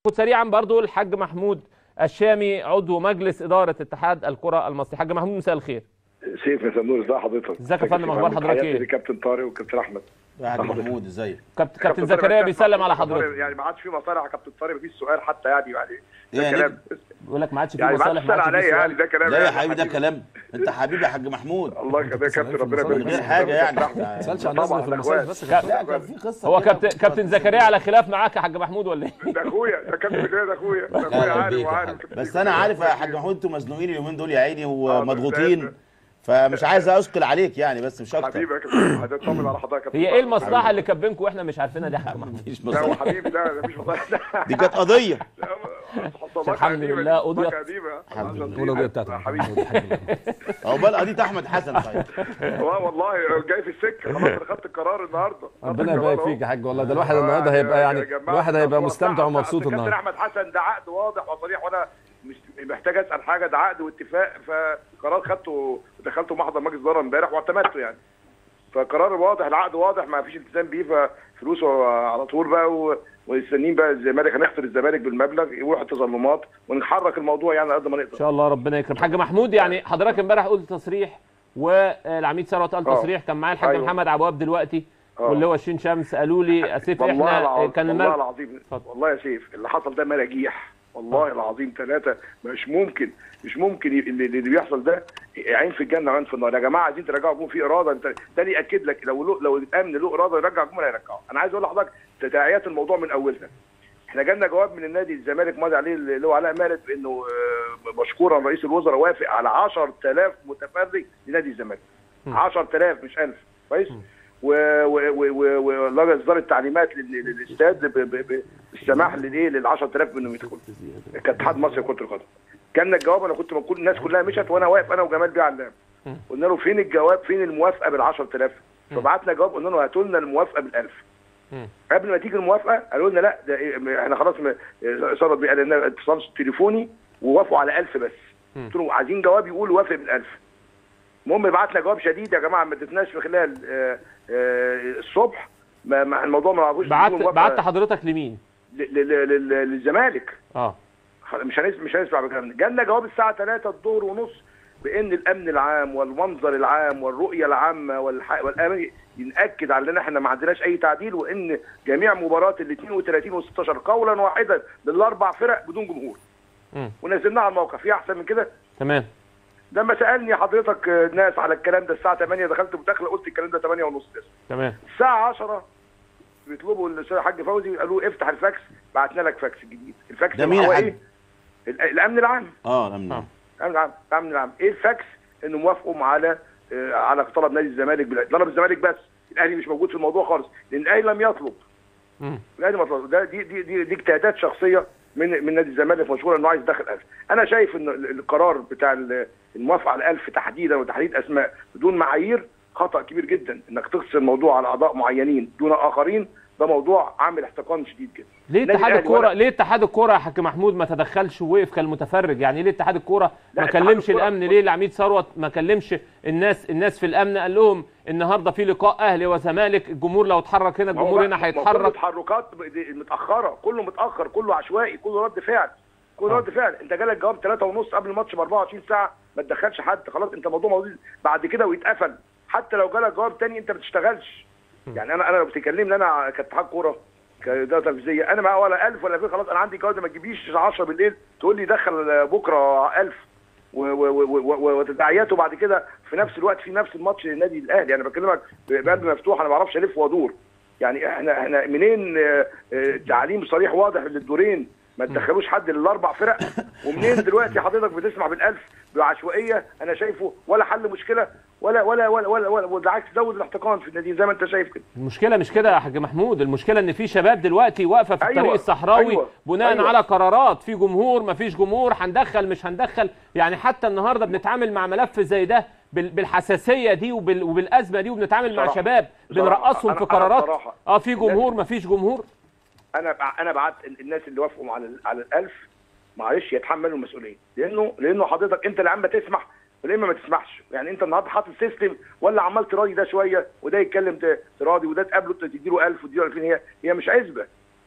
سريعا برضو الحاج محمود الشامي عضو مجلس اداره اتحاد الكره المصري حاج محمود مساء الخير سيف مساء النور ازي حضرتك ازيك يا فندم اخبار حضرتك تحياتي ايه لكابتن طارق وكابتن احمد يا حاج محمود ازيك كابتن كابتن زكريا بيسلم على كابتن طارق حضرتك يعني ما عادش في مصالح يا كابتن طارق مفيش سؤال حتى يعني يعني ده يعني كلام بيقول لك ما عادش في يعني ما مصالح عادش ما تسال عادش في عليا يعني سؤال ده كلام لا يا يعني حبيبي ده كلام انت حبيبي يا حاج محمود الله يخليك يا كابتن ربنا من يبارك غير فيك. حاجه يعني ما تسالش عن الناس اللي في المصايف بس لا، لا كان في قصه هو كده. كابتن كابتن زكريا على خلاف معاك يا حاج محمود ولا ايه ده اخويا ده كابتن زكريا ده اخويا ده اخويا أهلا عارف بيك يا وعارف حاج. كابتن بس زكريا. انا عارف يا حاج محمود انتوا مزنوقين اليومين دول يا عيني آه، ومضغوطين ده- فمش عايز اثقل عليك يعني بس مش اكتر حبيبي يا كابتن هتطمن على حضرتك يا كابتن هي ايه طارق. المصلحه اللي كانت بينكم واحنا مش عارفينها دي يا حاج محمود مفيش لا هو مصلحه حبيبي ده ده مفيش مصالح دي كانت قضيه الحمد لله قضيت. الحمد لله. والقضيه بتاعتها حبيبي عقبال قضيه احمد حسن صحيح اه والله جاي في السكه خلاص انا خدت القرار النهارده ربنا خدت القرار يبارك أهو. فيك يا حاج والله ده الواحد آه، النهارده هيبقى يا يعني جماعة الواحد هيبقى الصورة مستمتع بتاعت ومبسوط كابتن النهارده احمد حسن ده عقد واضح وصريح وانا مش محتاج اسال حاجه ده عقد واتفاق فقرار خدته دخلته محضر مجلس اداره امبارح واعتمدته يعني فقرار واضح العقد واضح ما فيش التزام بيه ففلوسه على طول بقى و... ومستنيين بقى الزمالك هنخسر الزمالك بالمبلغ يروح التظلمات ونحرك الموضوع يعني قد ما ان نقدر شاء الله ربنا يكرم حاج محمود يعني حضرتك امبارح قلت تصريح والعميد ثروت قال آه. تصريح كان معايا الحاج أيوة. محمد عبواب دلوقتي آه. واللي هو شين شمس قالوا لي اسيف والله احنا العظيم كان والله المر... العظيم اتفضل. والله يا سيف اللي حصل ده مراجيح والله العظيم ثلاثة مش ممكن مش ممكن ي- اللي, اللي بيحصل ده عين في الجنة وعين في النار يا جماعة عايزين ترجعوا الجمهور في إرادة انت تاني يأكد لك لو له لو الأمن له إرادة يرجع الجمهور هيرجعه أنا عايز أقول لحضرتك تداعيات الموضوع من أولها احنا جالنا جواب من النادي الزمالك ماضي عليه اللي هو علاء مالك بانه آه، مشكورا رئيس الوزراء وافق على 10000 متفرج لنادي الزمالك 10000 مش 1000 كويس والله اصدار التعليمات لل- للاستاد ب- ب- ب- بالسماح للايه لل 10000 منهم يدخلوا كاتحاد مصر لكره القدم كان الجواب انا كنت كل الناس كلها مشت وانا واقف انا وجمال بيه علام قلنا له فين الجواب فين الموافقه بال 10000 فبعتنا جواب قلنا له هاتوا لنا الموافقه بال 1000 قبل ما تيجي الموافقه قالوا لنا لا ده إيه، احنا خلاص م- صارت بقى لنا اتصال تليفوني ووافقوا على 1000 بس قلت له عايزين جواب يقول وافق بال 1000 المهم بعتنا جواب شديد يا جماعه ما ادتناش في خلال آه، آه، الصبح ما ما- الموضوع ما نعرفوش بعت بدون موافقة بعت حضرتك لمين ل- ل- ل- ل- للزمالك اه مش هنسمع مش هنسمع بكلام ده جالنا جواب الساعه 3 الظهر ونص بان الامن العام والمنظر العام والرؤيه العامه والح... والامن ينأكد على ان احنا ما عندناش اي تعديل وان جميع مباريات ال 32 و16 قولا واحدا للاربع فرق بدون جمهور مم. ونزلناها على الموقع في احسن من كده تمام لما سالني حضرتك آه، ناس على الكلام ده الساعه 8 دخلت مداخله قلت الكلام ده 8 ونص لسه تمام الساعه 10 بيطلبوا الاستاذ الحاج فوزي قالوا افتح الفاكس بعتنا لك فاكس جديد الفاكس ده مين هو يا حاج؟ ايه ال- الامن العام اه الامن آه. الامن العام الامن العام ايه الفاكس انه موافقوا على آه، على طلب نادي الزمالك بال- طلب الزمالك بس الاهلي مش موجود في الموضوع خالص لان الاهلي لم يطلب مم. الاهلي ما طلب ده دي دي دي, دي اجتهادات شخصيه من من نادي الزمالك مشهور انه عايز يدخل 1000 انا شايف ان ال- القرار بتاع ال- الموافقه على 1000 تحديدا وتحديد اسماء بدون معايير خطا كبير جدا انك تقصر الموضوع على اعضاء معينين دون اخرين ده موضوع عامل احتقان شديد جدا ليه النادي اتحاد الأهلي الكوره ولا- ليه اتحاد الكوره يا حاج محمود ما تدخلش ووقف كالمتفرج يعني ليه اتحاد الكوره لا، ما اتحاد كلمش الكرة- الامن ليه العميد ثروت ما كلمش الناس الناس في الامن قال لهم النهارده في لقاء اهلي وزمالك الجمهور لو اتحرك هنا ما هو الجمهور بقى- هنا ما هو كله هيتحرك تحركات متاخره كله متاخر كله عشوائي كله رد فعل كله رد فعل انت جالك جواب 3 ونص قبل الماتش ب 24 ساعه ما تدخلش حد خلاص انت موضوع موضوع بعد كده ويتقفل حتى لو جالك جواب تاني انت ما بتشتغلش يعني انا انا لو بتكلمني انا كاتحاد كوره كاداره تنفيذيه انا معايا ولا 1000 ولا 2000 خلاص انا عندي جوده ما تجيبليش 10 بالليل تقول لي دخل بكره 1000 و- و- و- و- وتداعياته بعد كده في نفس الوقت في نفس الماتش للنادي الاهلي انا بكلمك بقلب مفتوح انا ما بعرفش الف وادور يعني احنا احنا منين آه، آه، تعليم صريح واضح للدورين ما تدخلوش حد للاربع فرق ومنين دلوقتي حضرتك بتسمع بالالف بعشوائيه انا شايفه ولا حل مشكله ولا ولا ولا ولا, ولا بالعكس زود الاحتقان في النادي زي ما انت شايف كده المشكله مش كده يا حاج محمود المشكله ان في شباب دلوقتي واقفه في أيوة، الطريق الصحراوي أيوة، بناء أيوة. على قرارات في جمهور ما فيش جمهور هندخل مش هندخل يعني حتى النهارده بنتعامل مع ملف زي ده بال- بالحساسيه دي وبال- وبالازمه دي وبنتعامل مع بصراحة. شباب بصراحة. بنرقصهم أنا- في أنا قرارات بصراحة اه في الناس- جمهور ما فيش جمهور انا بع- انا بعت ال- الناس اللي وافقوا على ال- على الالف معلش يتحملوا المسؤوليه لانه لانه حضرتك انت اللي عم تسمح ولا اما ما تسمحش يعني انت النهارده حاطط سيستم ولا عمال تراضي ده شويه وده يتكلم ت- تراضي وده تقابله تديله 1000 وتديله 2000 هي هي مش عزبه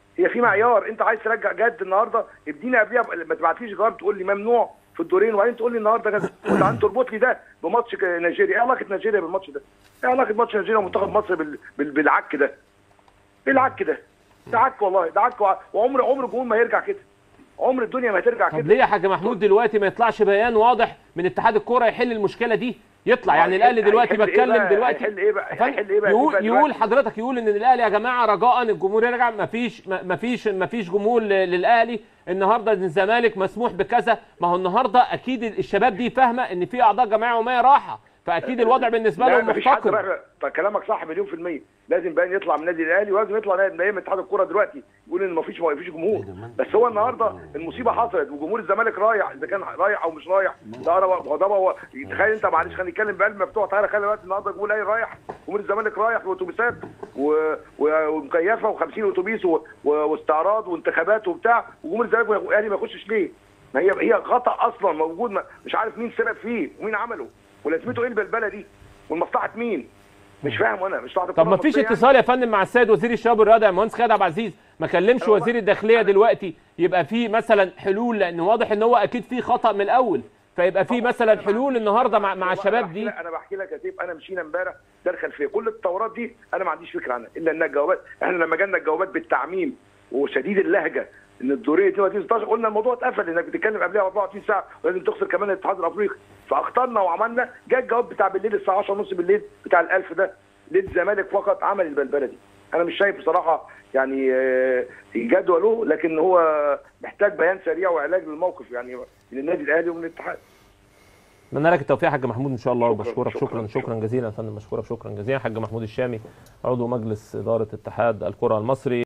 هي في معيار انت عايز ترجع جد النهارده اديني قبلها ما تبعتليش جواب تقول لي ممنوع في الدورين وبعدين تقول لي النهارده كذا وانت عم تربط لي ده بماتش ك- نيجيريا ايه علاقه نيجيريا بالماتش ده؟ ايه علاقه ماتش نيجيريا ومنتخب مصر بال... بال... بالعك ده؟ ايه العك ده؟ ده عك والله ده عك وع- وعمر عمر الجمهور ما هيرجع كده عمر الدنيا ما هترجع طب كده ليه يا حاج محمود دلوقتي ما يطلعش بيان واضح من اتحاد الكوره يحل المشكله دي يطلع يعني هيحل- الاهلي دلوقتي هيحل إيه بتكلم بقى؟ دلوقتي هيحل إيه بقى؟ يا فندم، هيحل إيه بقى؟ يقول يبقى يقول دلوقتي- حضرتك يقول ان الاهلي يا جماعه رجاء الجمهور يرجع ما فيش ما فيش ما فيش جمهور ل- للاهلي النهارده الزمالك مسموح بكذا ما هو النهارده اكيد الشباب دي فاهمه ان في اعضاء جمعيه عموميه راحه فاكيد الوضع بالنسبه لا لهم مفيش حد محتقر رايح طب كلامك صح مليون في المية لازم بقى يطلع من النادي الاهلي ولازم يطلع نادي من اتحاد الكوره دلوقتي يقول ان مفيش مفيش جمهور بس هو النهارده المصيبه حصلت وجمهور الزمالك رايح اذا كان رايح او مش رايح ده انا هو ده هو تخيل انت معلش خلينا نتكلم بقلب مفتوح تعالى خلي دلوقتي النهارده جمهور الاهلي رايح جمهور الزمالك رايح في اتوبيسات و- و- ومكيفه و50 اتوبيس و- و- واستعراض وانتخابات وبتاع وجمهور الزمالك والاهلي ما يخشش ليه؟ ما هي هي خطا اصلا موجود ما- مش عارف مين سبب فيه ومين عمله ولازمته ايه البلبله دي؟ والمصلحه مين؟ مش فاهم انا مش طب ما فيش اتصال يا فندم مع السيد وزير الشباب والرياضه يا مهندس خالد عبد العزيز ما كلمش أنا والله- وزير الداخليه دلوقتي يبقى في مثلا حلول لان واضح ان هو اكيد في خطا من الاول فيبقى في مثلا حلول النهارده مع مع الشباب دي انا بحكي لك يا سيف انا مشينا امبارح ده الخلفيه كل الثورات دي انا ما عنديش فكره عنها الا انها الجوابات احنا لما جالنا الجوابات بالتعميم وشديد اللهجه ان الدوريه 32 16 قلنا الموضوع اتقفل انك بتتكلم قبلها 24 ساعه ولازم تخسر كمان الاتحاد الافريقي فاخترنا وعملنا جاء الجواب بتاع بالليل الساعه 10 ونص بالليل بتاع ال1000 ده للزمالك فقط عمل البلبله دي انا مش شايف بصراحه يعني آه، جدوله لكن هو محتاج بيان سريع وعلاج للموقف يعني من النادي الاهلي ومن الاتحاد اتمنى لك التوفيق يا حاج محمود ان شاء الله شكراً، وبشكرك شكرا شكراً. شكرا جزيلا يا فندم بشكرك شكرا جزيلا حاج محمود الشامي عضو مجلس اداره اتحاد الكره المصري